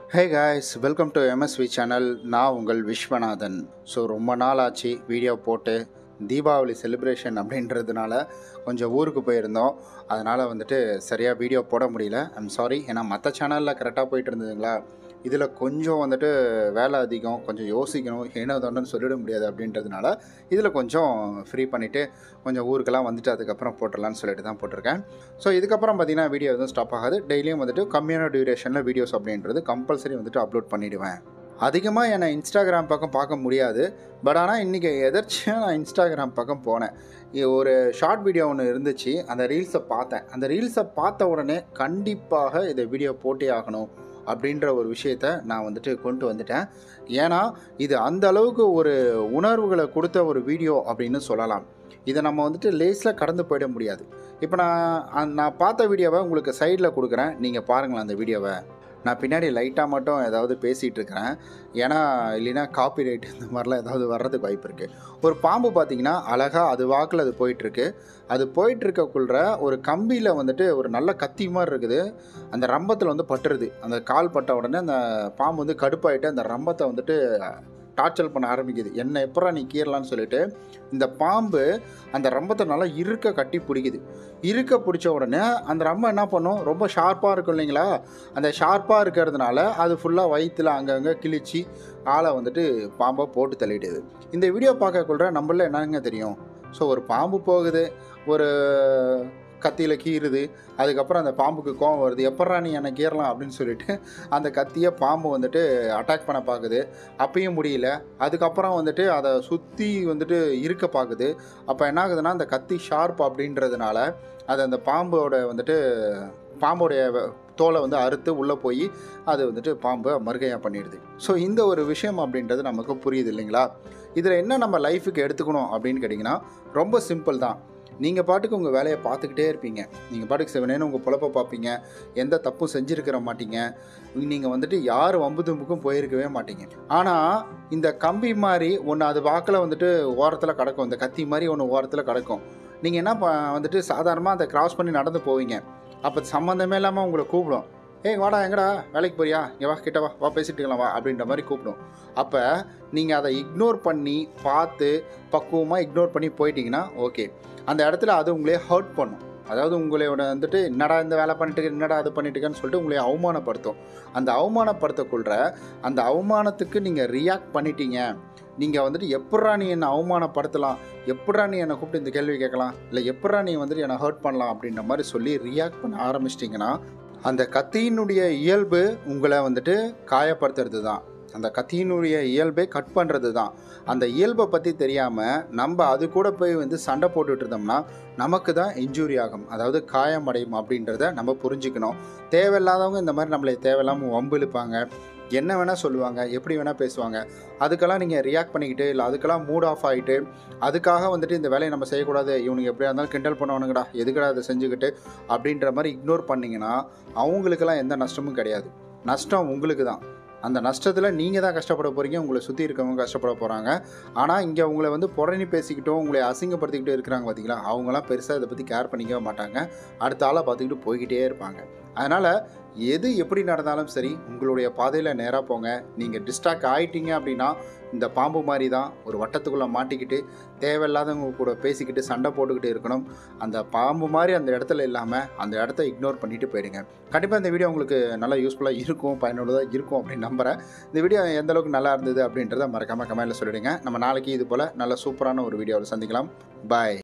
hey guys welcome to MSV channel நான் உங்கள் Viswanathan so ரொம்ப நாள் ஆச்சு வீடியோ போட்டு தீபாவளி செலிப்ரேஷன் அப்படின்றதுனால கொஞ்சம் ஊருக்கு போயிருந்தோம் அதனால் வந்துட்டு சரியாக வீடியோ போட முடியல ஐம் சாரி ஏன்னா மற்ற சேனலில் கரெக்டாக போயிட்டு இருந்ததுங்களா இதில் கொஞ்சம் வந்துட்டு வேலை அதிகம் கொஞ்சம் யோசிக்கணும் ஏனோ தோணுன்னு சொல்லிட முடியாது அப்படின்றதுனால இதில் கொஞ்சம் ஃப்ரீ பண்ணிவிட்டு கொஞ்சம் ஊருக்கெல்லாம் வந்துட்டு அதுக்கப்புறம் போட்டுடலான்னு சொல்லிட்டு தான் போட்டிருக்கேன் ஸோ இதுக்கப்புறம் பார்த்தீங்கன்னா வீடியோ எதுவும் ஸ்டாப் ஆகாது டெய்லியும் வந்துட்டு கம்மியான டியூரேஷனில் வீடியோஸ் அப்படின்றது கம்பல்சரி வந்துட்டு அப்லோட் பண்ணிவிடுவேன் அதிகமாக என்னை இன்ஸ்டாகிராம் பக்கம் பார்க்க முடியாது பட் ஆனால் இன்றைக்கி எதர்ச்சியாக நான் இன்ஸ்டாகிராம் பக்கம் போனேன் இ- ஒரு ஷார்ட் வீடியோ ஒன்று இருந்துச்சு அந்த ரீல்ஸை பார்த்தேன் அந்த ரீல்ஸை பார்த்த உடனே கண்டிப்பாக இதை வீடியோ போட்டே ஆகணும் அப்படின்ற ஒரு விஷயத்த நான் வந்துட்டு கொண்டு வந்துட்டேன் ஏன்னா இது அந்த அளவுக்கு ஒரு உணர்வுகளை கொடுத்த ஒரு வீடியோ அப்படின்னு சொல்லலாம் இதை நம்ம வந்துட்டு லேஸில் கடந்து போயிட முடியாது இப்போ நான் அந்த- நான் பார்த்த வீடியோவை உங்களுக்கு சைடில் கொடுக்குறேன் நீங்கள் பாருங்களேன் அந்த வீடியோவை நான் பின்னாடி லைட்டாக மட்டும் ஏதாவது பேசிகிட்டு இருக்கிறேன் ஏன்னா இல்லைன்னா காப்பி ரைட் இந்த மாதிரிலாம் ஏதாவது வர்றதுக்கு வாய்ப்பு இருக்குது ஒரு பாம்பு பார்த்தீங்கன்னா அழகாக அது வாக்கில் அது போயிட்டுருக்கு அது போயிட்டுருக்கக்குள்ள ஒரு கம்பியில் வந்துட்டு ஒரு நல்ல கத்தி மாதிரி இருக்குது அந்த ரம்பத்தில் வந்து பட்டுருது அந்த கால் பட்ட உடனே அந்த பாம்பு வந்து கடுப்பாயிட்டு அந்த ரம்பத்தை வந்துட்டு டார்ச்சல் பண்ண ஆரம்பிக்குது என்ன எப்பரா நீ கீறலான்னு சொல்லிட்டு இந்த பாம்பு அந்த ரம்பத்தை நல்லா இருக்க கட்டி பிடிக்குது இருக்க பிடிச்ச உடனே அந்த ரம்பம் என்ன பண்ணும் ரொம்ப ஷார்ப்பாக இருக்கும் இல்லைங்களா அந்த ஷார்ப்பாக இருக்கிறதுனால அது ஃபுல்லாக வயிற்றுல அங்கங்கே கிழிச்சு ஆளை வந்துட்டு பாம்பை போட்டு தள்ளிடுது இந்த வீடியோ பார்க்கக்குள்ள நம்மள என்னங்க தெரியும் ஸோ ஒரு பாம்பு போகுது ஒரு கத்தியில் கீறுது அதுக்கப்புறம் அந்த பாம்புக்கு கோவம் வருது எப்பட்றா நீ என்னை கீறலாம் அப்படின்னு சொல்லிட்டு அந்த கத்தியை பாம்பு வந்துட்டு அட்டாக் பண்ண பார்க்குது அப்பயும் முடியல அதுக்கப்புறம் வந்துட்டு அதை சுற்றி வந்துட்டு இருக்க பார்க்குது அப்போ என்ன ஆகுதுன்னா அந்த கத்தி ஷார்ப் அப்படின்றதுனால அது அந்த பாம்போட வந்துட்டு பாம்போடைய வ- தோலை வந்து அறுத்து உள்ளே போய் அது வந்துட்டு பாம்பை மறுகையாக பண்ணிடுது ஸோ இந்த ஒரு விஷயம் அப்படின்றது நமக்கு புரியுது இல்லைங்களா இதில் என்ன நம்ம லைஃபுக்கு எடுத்துக்கணும் அப்படின்னு கேட்டிங்கன்னா ரொம்ப சிம்பிள் தான் நீங்கள் பாட்டுக்கு உங்கள் வேலையை பார்த்துக்கிட்டே இருப்பீங்க நீங்கள் பாட்டுக்கு செவனேன்னு உங்கள் பொழப்ப பார்ப்பீங்க எந்த தப்பும் செஞ்சுருக்கிற மாட்டீங்க நீங்கள் வந்துட்டு யார் வம்பு தும்புக்கும் போயிருக்கவே மாட்டீங்க ஆனால் இந்த கம்பி மாதிரி ஒன்று அது வாக்கில் வந்துட்டு ஓரத்தில் கிடக்கும் இந்த கத்தி மாதிரி ஒன்று ஓரத்தில் கிடக்கும் நீங்கள் என்ன ப- வந்துட்டு சாதாரணமாக அதை கிராஸ் பண்ணி நடந்து போவீங்க அப்போ சம்மந்தமே இல்லாமல் உங்களை கூப்பிடும் ஏய் வாடா எங்கடா வேலைக்கு போறியா இங்கே வா கிட்ட வா வா பேசிட்டு இருக்கலாம் வா அப்படின்ற மாதிரி கூப்பிடும் அப்போ நீங்கள் அதை இக்னோர் பண்ணி பார்த்து பக்குவமாக இக்னோர் பண்ணி போயிட்டீங்கன்னா ஓகே அந்த இடத்துல அது உங்களே ஹர்ட் பண்ணும் அதாவது உங்களோட வந்துட்டு என்னடா இந்த வேலை பண்ணிட்டு இருக்க, என்னடா அது பண்ணிட்டு இருக்கேன்னு சொல்லிட்டு உங்களை அவமானப்படுத்தும் அந்த அவமானப்படுத்தக்குள்ள அந்த அவமானத்துக்கு நீங்கள் ரியாக்ட் பண்ணிட்டீங்க நீங்கள் வந்துட்டு எப்பட்றா நீ என்னை அவமானப்படுத்தலாம் எப்பட்றா நீ என்னை கூப்பிட்டு இந்த கேள்வி கேட்கலாம் இல்லை எப்பட்றா நீ வந்துட்டு என்னை ஹர்ட் பண்ணலாம் அப்படின்ற மாதிரி சொல்லி ரியாக்ட் பண்ண ஆரம்பிச்சிட்டிங்கன்னா அந்த கத்தியினுடைய இயல்பு உங்களை வந்துட்டு காயப்படுத்துறது தான் அந்த கத்தியினுடைய இயல்பை கட் பண்ணுறது தான் அந்த இயல்பை பற்றி தெரியாமல் நம்ம அது கூட போய் வந்து சண்டை போட்டுட்டு இருந்தோம்னா நமக்கு தான் இன்ஜூரி ஆகும் அதாவது காயமடையும் அப்படின்றத நம்ம புரிஞ்சுக்கணும் தேவையில்லாதவங்க இந்த மாதிரி நம்மளை தேவையில்லாமல் வம்பு இழுப்பாங்க என்ன வேணால் சொல்லுவாங்க எப்படி வேணால் பேசுவாங்க அதுக்கெல்லாம் நீங்கள் ரியாக்ட் பண்ணிக்கிட்டு இல்லை அதுக்கெல்லாம் மூட் ஆஃப் ஆகிட்டு அதுக்காக வந்துட்டு இந்த வேலையை நம்ம செய்யக்கூடாது இவனுக்கு எப்படியா இருந்தாலும் கிண்டல் பண்ணுவானுங்கடா எதுக்குடா அதை செஞ்சுக்கிட்டு அப்படின்ற மாதிரி இக்னோர் பண்ணிங்கன்னா அவங்களுக்கெல்லாம் எந்த நஷ்டமும் கிடையாது நஷ்டம் உங்களுக்கு தான் அந்த நஷ்டத்தில் நீங்கள் தான் கஷ்டப்பட போகிறீங்க உங்களை சுற்றி இருக்கவங்க கஷ்டப்பட போகிறாங்க ஆனால் இங்கே உங்களை வந்து புறணி பேசிக்கிட்டோம் உங்களை அசிங்கப்படுத்திக்கிட்டு இருக்கிறாங்க பார்த்தீங்களா அவங்களாம் பெருசாக இதை பற்றி கேர் பண்ணிக்கவே மாட்டாங்க அடுத்த ஆளை பார்த்துக்கிட்டு போய்கிட்டே இருப்பாங்க அதனால் எது எப்படி நடந்தாலும் சரி உங்களுடைய பாதையில் நேராக போங்க நீங்கள் டிஸ்ட்ராக்ட் ஆயிட்டீங்க அப்படின்னா இந்த பாம்பு மாதிரி தான் ஒரு வட்டத்துக்குள்ளே மாட்டிக்கிட்டு தேவையில்லாதவங்க கூட பேசிக்கிட்டு சண்டை போட்டுக்கிட்டு இருக்கணும் அந்த பாம்பு மாதிரி அந்த இடத்துல இல்லாமல் அந்த இடத்த இக்னோர் பண்ணிட்டு போயிடுங்க கண்டிப்பாக இந்த வீடியோ உங்களுக்கு நல்லா யூஸ்ஃபுல்லாக இருக்கும் பயனுள்ளதாக இருக்கும் அப்படின்னு நம்புகிறேன் இந்த வீடியோ எந்த அளவுக்கு நல்லா இருந்தது அப்படின்றத மறக்காமல் கமெண்ட்டில் சொல்லிடுங்க நம்ம நாளைக்கு இது போல் நல்ல சூப்பரான ஒரு வீடியோவில் சந்திக்கலாம் பாய்